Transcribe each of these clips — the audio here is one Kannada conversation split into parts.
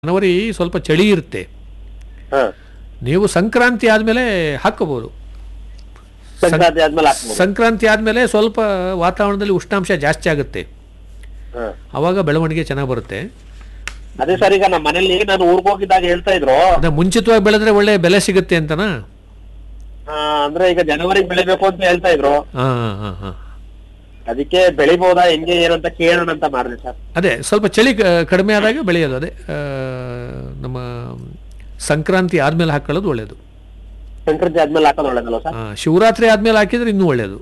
ಜನವರಿ ಸ್ವಲ್ಪ ಚಳಿ ಇರುತ್ತೆ ಹಾ ನೀವು ಸಂಕ್ರಾಂತಿ ಆದಮೇಲೆ ಹಾಕೋಬೋದು ಸಂಕ್ರಾಂತಿ ಆದ್ಮೇಲೆ ಹಾಕ್ಬೋದು ಸಂಕ್ರಾಂತಿ ಆದಮೇಲೆ ಸ್ವಲ್ಪ ವಾತಾವರಣದಲ್ಲಿ ಉಷ್ಣಾಂಶ ಜಾಸ್ತಿ ಆಗುತ್ತೆ ಹಾ. ಆವಾಗ ಬೆಳವಣಿಗೆ ಚೆನ್ನಾಗಿ ಬರುತ್ತೆ ಅದೇ ಸರ್ ಈಗ ನಮ್ಮ ಮನೇಲಿ ನಾನು ಊರ್ಗ್ ಹೋಗಿದ್ದಾಗ ಹೇಳ್ತಾ ಇದ್ರು ಅದೇ ಮುಂಚಿತವಾಗಿ ಬೆಳೆದ್ರೆ ಒಳ್ಳೆ ಬೆಲೆ ಸಿಗುತ್ತೆ ಅಂತನಾ ಆ, ಅಂದ್ರೆ ಈಗ ಜನವರಿ ಬೆಳಿಬೇಕು ಅಂತ ಹೇಳ್ತಾ ಇದ್ರು ಹಾಂ ಹಾಂ ಹಾಂ ಅದಕ್ಕೆ ಬೆಳಿಬೋದಾ ಹೆಂಗೆ ಏನಂತ ಕೇಳೋಣ ಅಂತ ಮಾಡಿದೆ ಸರ್ ಅದೇ ಸ್ವಲ್ಪ ಚಳಿ ಕ- ಕಡಿಮೆ ಆದಾಗ ಬೆಳೆಯೋದು ಅದೇ ಆ, ನಮ್ಮ ಸಂಕ್ರಾಂತಿ ಆದಮೇಲೆ ಹಾಕೊಳ್ಳೋದು ಒಳ್ಳೆಯದು ಸಂಕ್ರಾಂತಿ ಆದ್ಮೇಲೆ ಹಾಕೋದು ಒಳ್ಳೇದಲ್ಲ ಸರ್ ಆ, ಶಿವರಾತ್ರಿ ಆದಮೇಲೆ ಹಾಕಿದ್ರೆ ಇನ್ನೂ ಒಳ್ಳೆಯದು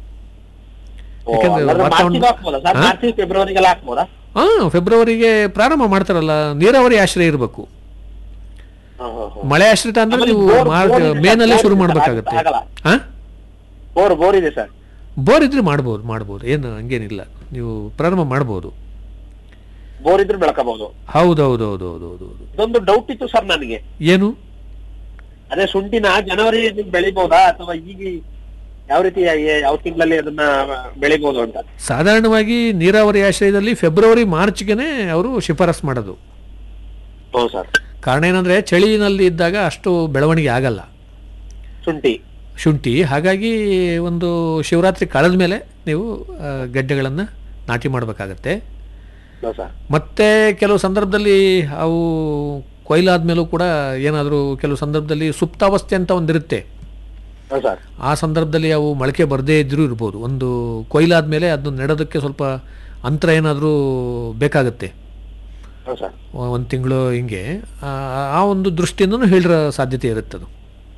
ಓ, ಯಾಕಂದ್ರೆ ಹಂಗಾದ್ರೆ ವಾತಾವರಣ- ಮಾರ್ಚಿಗೆ ಹಾಕ್ಬೋದಾ ಸರ್ ಹಾ? ಮಾರ್ಚ್ ಫೆಬ್ರವರಿಗೆಲ್ಲ ಹಾಕ್ಬೋದಾ ಹಾಂ ಫೆಬ್ರವರಿಗೆ ಪ್ರಾರಂಭ ಮಾಡ್ತಾರಲ್ಲ ನೀರಾವರಿ ಆಶ್ರಯ ಇರಬೇಕು ಹಾ, ಹಾ, ಹಾ. ಮಳೆ ಆಶ್ರಿತ ಅಂದ್ರೆ ಆಮೇಲೆ ನೀವು ಬೋರ್- ಮಾರ್ಚ್ ಬೋರ್ ಇದೆ ಸರ್, ಮೇನಲ್ಲೇ ಬೋರ್ ಶುರು ಇದೆ ಸರ್, ಮಾಡ್ಬೇಕಾಗತ್ತೆ ಆಗಲ್ಲ. ಹಾ ಬೋರ್ ಬೋರ್ ಇದೆ ಸರ್ ಬೋರ್ ಇದ್ರೆ ಮಾಡ್ಬೋದು ಮಾಡ್ಬೋದು ಏನು ಹಂಗೇನಿಲ್ಲ ನೀವು ಪ್ರಾರಂಭ ಮಾಡ್ಬೋದು ಬೋರ್ ಇದ್ರೆ ಬೆಳಕಬಹುದು ಹೌದು ಹೌದು ಹೌದು ಹೌದು ಹೌದು ಹೌದು ಇದೊಂದು ಡೌಟ್ ಇತ್ತು ಸರ್ ನನಗೆ ಏನು ಅದೇ ಶುಂಠಿನ ಜನವರಿ ಬೆಳಿಬಹುದಾ ಅಥವಾ ಈಗ ಯಾವ ರೀತಿ ಯ- ಯಾವ ತಿಂಗಳಲ್ಲಿ ಅದನ್ನ ಬೆಳಿಬಹುದು ಅಂತ ಸಾಧಾರಣವಾಗಿ ನೀರಾವರಿ ಆಶ್ರಯದಲ್ಲಿ ಫೆಬ್ರವರಿ ಮಾರ್ಚ್ಗೆನೆ ಅವರು ಶಿಫಾರಸ್ ಮಾಡೋದು ಹೌದು ಸರ್ ಕಾರಣ ಏನಂದ್ರೆ ಚಳಿನಲ್ಲಿ ಇದ್ದಾಗ ಅಷ್ಟು ಬೆಳವಣಿಗೆ ಆಗಲ್ಲ ಶುಂಠಿ ಶುಂಠಿ ಹಾಗಾಗಿ ಒಂದು ಶಿವರಾತ್ರಿ ಕಳೆದ ಮೇಲೆ ನೀವು ಆ, ಗೆಡ್ಡೆಗಳನ್ನು ನಾಟಿ ಮಾಡಬೇಕಾಗತ್ತೆ ಹೌದು ಸರ್ ಮತ್ತೆ ಕೆಲವು ಸಂದರ್ಭದಲ್ಲಿ ಅವು ಕೊಯ್ಲಾದ್ಮೇಲೂ ಕೂಡ ಏನಾದರೂ ಕೆಲವು ಸಂದರ್ಭದಲ್ಲಿ ಸುಪ್ತಾವಸ್ಥೆ ಅಂತ ಒಂದಿರುತ್ತೆ ಹೌದು ಸರ್ ಆ ಸಂದರ್ಭದಲ್ಲಿ ಅವು ಮೊಳಕೆ ಬರದೇ ಇದ್ರೂ ಇರ್ಬೋದು ಒಂದು ಕೊಯ್ಲಾದ್ಮೇಲೆ ಅದನ್ನ ನೆಡೋದಕ್ಕೆ ಸ್ವಲ್ಪ ಅಂತರ ಏನಾದರೂ ಬೇಕಾಗುತ್ತೆ ಹೌದು ಸರ್ ಒಂದು ತಿಂಗಳು ಹಿಂಗೆ ಆ ಆ ಒಂದು ದೃಷ್ಟಿಯಿಂದನೂ ಹೇಳಿರೋ ಸಾಧ್ಯತೆ ಇರುತ್ತೆ ಅದು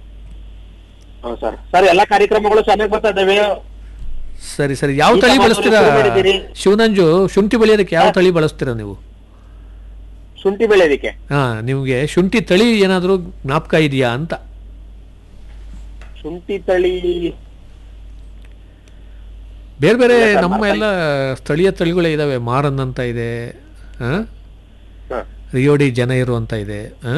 ಹೌದು ಸರ್ ಸರ್ ಎಲ್ಲಾ ಕಾರ್ಯಕ್ರಮಗಳು ಚೆನ್ನಾಗಿ ಬರ್ತಾ ಇದಾವೆ ಸರಿ ಸರಿ ಯಾವ ಈ ತಳಿ ಸಮಾಜದಲ್ಲಿ ಬಳಸ್ತೀರಾ ಶುರು ಮಾಡಿದ್ದೀರಿ? ಶಿವನಂಜು ಶುಂಠಿ ಬೆಳೆಯೋದಕ್ಕೆ ಯಾವ ತಳಿ ಬಳಸ್ತೀರಾ ನೀವು ಶುಂಠಿ ಬೆಳೆಯೋದಿಕ್ಕೆ ಹಾ ನಿಮಗೆ ಶುಂಠಿ ತಳಿ ಏನಾದರೂ ಜ್ಞಾಪಕ ಇದೆಯಾ ಅಂತ ಶುಂಠಿ ತಳಿ ಬೇರೆ ಬೇರೆ ಇಲ್ಲ ಸರ್, ನಮ್ಮ ಮಾರ್ತಾ ಎಲ್ಲ ಸ್ಥಳೀಯ ತಳಿಗಳೇ ಇದಾವೆ ಮಾರನ್ ಅಂತ ಇದೆ ಆ? ಹ. ರಿಯೋಡಿ ಜನೈರು ಅಂತ ಇದೆ ಆ?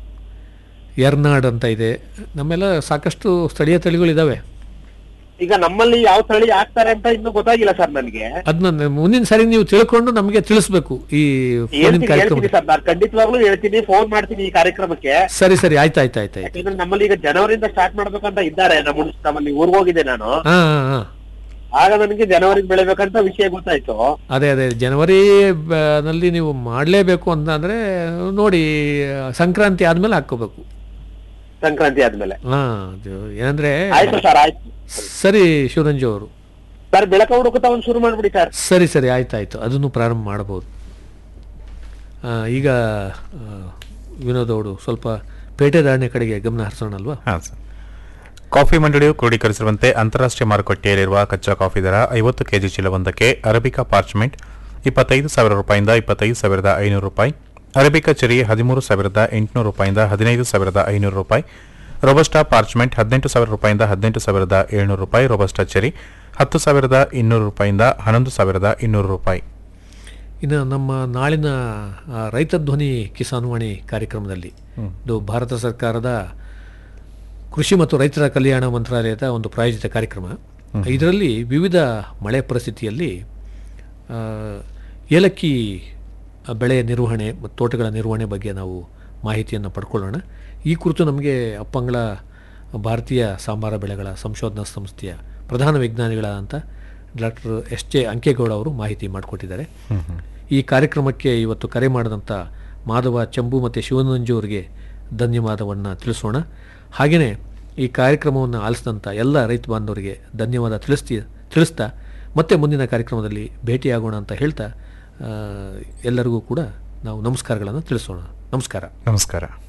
ಎರ್ನಾಡ್ ಅಂತ ಇದೆ ನಮ್ಮೆಲ್ಲ ಸಾಕಷ್ಟು ಸ್ಥಳೀಯ ತಳಿಗಳಿದಾವೆ ಈಗ ನಮ್ಮಲ್ಲಿ ಯಾವ ತಳಿ ಹಾಕ್ತಾರೆ ಅಂತ ಇನ್ನೂ ಗೊತ್ತಾಗಿಲ್ಲ ಸರ್ ನನಗೆ ಅದನ್ನ ಮುಂದಿನ ಸಾರಿ ನೀವು ತಿಳ್ಕೊಂಡು ನಮಗೆ ತಿಳಿಸ್ಬೇಕು ಈ ಫೋನಿನ ಹೇಳ್ತೀನಿ ಕಾರ್ಯಕ್ರಮ ಹೇಳ್ತೀನಿ ಸರ್ ನಾನು ಖಂಡಿತವಾಗ್ಲೂ ಹೇಳ್ತೀನಿ ಫೋನ್ ಮಾಡ್ತೀನಿ ಈ ಕಾರ್ಯಕ್ರಮಕ್ಕೆ ಸರಿ ಸರಿ ಆಯ್ತು ಆಯ್ತು ಆಯ್ತು ಆಯ್ತು ಯಾಕಂದ್ರೆ ನಮ್ಮಲ್ಲಿ ಈಗ ಜನವರಿಯಿಂದ ಸ್ಟಾರ್ಟ್ ಮಾಡ್ಬೇಕಂತ ಇದ್ದಾರೆ ನಮ್ಮ ನಮ್ಮಲ್ಲಿ ಊರ್ಗ್ ಹೋಗಿದ್ದೆ ನಾನು ಹಾ ಹಾ ಹಾ ಆಗ ನನಗೆ ಜನವರಿಗೆ ಬೆಳಿಬೇಕಂತ ವಿಷಯ ಗೊತ್ತಾಯ್ತು ಅದೇ ಅದೇ ಜನವರಿ ಬ- ನಲ್ಲಿ ನೀವು ಮಾಡಲೇಬೇಕು ಅಂತ ಅಂದ್ರೆ ನೋಡಿ ಸಂಕ್ರಾಂತಿ ಆದ್ಮೇಲೆ ಹಾಕ್ಕೋಬೇಕು ಸಂಕ್ರಾಂತಿ ಆದ್ಮೇಲೆ ಹಾ ಅದು ಏನಂದ್ರೆ ಆಯ್ತು ಸರ್ ಆಯ್ತು ಸರಿ ಶಿವರಂಜು ಅವರು ಸರ್ ಬೆಳಕ ಹುಡುಕುತ್ತಾ ಒಂದ್ ಶುರು ಮಾಡ್ಬಿಡಿ ಸರ್ ಸರಿ ಸರಿ ಆಯ್ತಾಯ್ತು ಅದನ್ನು ಪ್ರಾರಂಭ ಮಾಡಬಹುದು ಆ, ಈಗ ಆ, ವಿನೋದ್ ಅವರು ಸ್ವಲ್ಪ ಪೇಟೆ ಧಾರಣೆ ಕಡೆಗೆ ಗಮನ ಹರಿಸೋಣ ಅಲ್ವಾ ಹಾಂ ಸರ್ ಕಾಫಿ ಮಂಡಳಿಯು ಕ್ರೋಢೀಕರಿಸಿರುವಂತೆ ಅಂತಾರಾಷ್ಟ್ರೀಯ ಮಾರುಕಟ್ಟೆಯಲ್ಲಿರುವ ಕಚ್ಚಾ ಕಾಫಿ ದರ ಐವತ್ತು ಕೆಜಿ ಚೀಲವೊಂದಕ್ಕೆ ಅರಬಿಕಾ ಪಾರ್ಚ್ಮೆಂಟ್ ಇಪ್ಪತ್ತೈದು ಸಾವಿರ ರೂಪಾಯಿಂದ ಇಪ್ಪತ್ತೈದು ಸಾವಿರದ ಐನೂರು ರೂಪಾಯಿ ಅರಬಿಕಾ ಚೆರಿ ಹದಿಮೂರು ಸಾವಿರದ ಎಂಟುನೂರು ರೂಪಾಯಿಂದ ಹದಿನೈದು ಸಾವಿರದ ಐನೂರು ರೂಪಾಯಿ ರೋಬಸ್ಟಾ ಪಾರ್ಚ್ಮೆಂಟ್ ಹದಿನೆಂಟು ಸಾವಿರ ರೂಪಾಯಿಂದ ಹದಿನೆಂಟು ಸಾವಿರದ ಏಳ್ನೂರು ರೂಪಾಯಿ ರೋಬಸ್ಟಾ ಚೆರಿ ಹತ್ತು ಸಾವಿರದ ಇನ್ನೂರು ರೂಪಾಯಿಂದ ಹನ್ನೊಂದು ಸಾವಿರದ ಇನ್ನೂರು ರೂಪಾಯಿ ಇನ್ನು ನಮ್ಮ ನಾಳಿನ ಆ, ರೈತ ಧ್ವನಿ ಕಿಸಾನ್ ವಾಣಿ ಕಾರ್ಯಕ್ರಮದಲ್ಲಿ ಇದು ಭಾರತ ಸರ್ಕಾರದ ಕೃಷಿ ಮತ್ತು ರೈತರ ಕಲ್ಯಾಣ ಮಂತ್ರಾಲಯದ ಒಂದು ಪ್ರಾಯೋಜಿತ ಕಾರ್ಯಕ್ರಮ ಇದರಲ್ಲಿ ವಿವಿಧ ಮಳೆ ಪರಿಸ್ಥಿತಿಯಲ್ಲಿ ಆ, ಏಲಕ್ಕಿ ಬೆಳೆಯ ನಿರ್ವಹಣೆ ಮತ್ತು ತೋಟಗಳ ನಿರ್ವಹಣೆ ಬಗ್ಗೆ ನಾವು ಮಾಹಿತಿಯನ್ನು ಪಡ್ಕೊಳ್ಳೋಣ ಈ ಕುರಿತು ನಮಗೆ ಅಪ್ಪಂಗಳ ಭಾರತೀಯ ಸಾಂಬಾರ ಬೆಳೆಗಳ ಸಂಶೋಧನಾ ಸಂಸ್ಥೆಯ ಪ್ರಧಾನ ವಿಜ್ಞಾನಿಗಳಾದಂಥ ಡಾಕ್ಟರ್ ಎಸ್ ಜೆ ಅಂಕೇಗೌಡ ಅವರು ಮಾಹಿತಿ ಮಾಡಿಕೊಟ್ಟಿದ್ದಾರೆ ಈ ಕಾರ್ಯಕ್ರಮಕ್ಕೆ ಇವತ್ತು ಕರೆ ಮಾಡಿದಂಥ ಮಾಧವ ಚಂಬು ಮತ್ತು ಶಿವನಂಜು ಅವರಿಗೆ ಧನ್ಯವಾದವನ್ನು ತಿಳಿಸೋಣ ಹಾಗೆಯೇ ಈ ಕಾರ್ಯಕ್ರಮವನ್ನು ಆಲಿಸಿದಂಥ ಎಲ್ಲ ರೈತ ಬಾಂಧವರಿಗೆ ಧನ್ಯವಾದ ತಿಳಿಸ್ತಿ ತಿಳಿಸ್ತಾ ಮತ್ತೆ ಮುಂದಿನ ಕಾರ್ಯಕ್ರಮದಲ್ಲಿ ಭೇಟಿಯಾಗೋಣ ಅಂತ ಹೇಳ್ತಾ ಆ, ಎಲ್ಲರಿಗೂ ಕೂಡ ನಾವು ನಮಸ್ಕಾರಗಳನ್ನು ತಿಳಿಸೋಣ ನಮಸ್ಕಾರ ನಮಸ್ಕಾರ